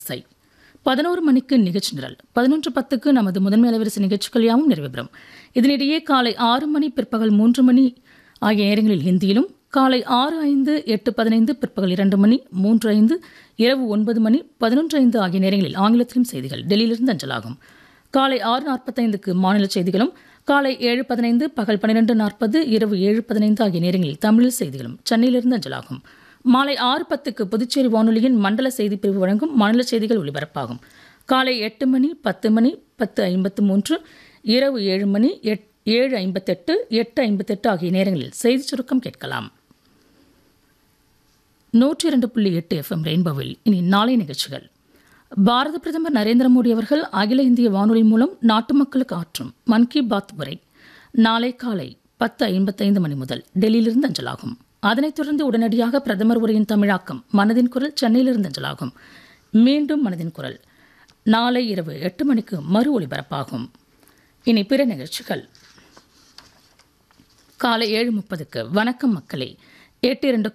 சை பதினோரு மணிக்கு நிகழ்ச்சி நிரல் பதினொன்று பத்துக்கு நமது முதன்மை அலைவரிசை நிகழ்ச்சிகள் யாவும் நிறைவு பெறும் இதனிடையே காலை ஆறு மணி பிற்பகல் மூன்று மணி ஆகிய நேரங்களில் ஹிந்தியிலும் காலை ஆறு ஐந்து எட்டு பதினைந்து பிற்பகல் இரண்டு மணி மூன்று ஐந்து இரவு ஒன்பது மணி பதினொன்று ஐந்து ஆகிய நேரங்களில் ஆங்கிலத்திலும் செய்திகள் டெல்லியிலிருந்து அஞ்சலாகும் காலை ஆறு நாற்பத்தைந்துக்கு மாநில செய்திகளும் காலை ஏழு பதினைந்து பகல் பன்னிரெண்டு நாற்பது இரவு ஏழு பதினைந்து ஆகிய நேரங்களில் தமிழில் செய்திகளும் சென்னையிலிருந்து அஞ்சலாகும் மாலை ஆறு பத்துக்கு புதுச்சேரி வானொலியின் மண்டல செய்திப் பிரிவு வழங்கும் மாநில செய்திகள் ஒலிபரப்பாகும் காலை எட்டு மணி பத்து மணி பத்து ஐம்பத்து மூன்று இரவு ஏழு மணி எட் ஏழு ஐம்பத்தெட்டு எட்டு ஐம்பத்தெட்டு ஆகிய நேரங்களில் செய்திச் சுருக்கம் கேட்கலாம் நூற்றி இரண்டு புள்ளி எட்டு எஃப்எம் ரெயின்போவில் இனி நாளை நிகழ்ச்சிகள் பாரத பிரதமர் நரேந்திர மோடி அவர்கள் அகில இந்திய வானொலி மூலம் நாட்டு மக்களுக்கு ஆற்றும் மன் கி பாத் உரை நாளை காலை பத்து ஐம்பத்தைந்து மணி முதல் டெல்லியிலிருந்து அஞ்சலாகும் அதனைத் தொடர்ந்து உடனடியாக பிரதமர் உரையின் தமிழாக்கம் மனதின் குரல் சென்னையிலிருந்து அஞ்சலாகும் மீண்டும் மனதின் குரல் நாளை இரவு எட்டு மணிக்கு மறு ஒலிபரப்பாகும் இனி பிற நிகழ்ச்சிகள் காலை ஏழு முப்பதுக்கு வணக்கம் மக்களே எட்டு இரண்டு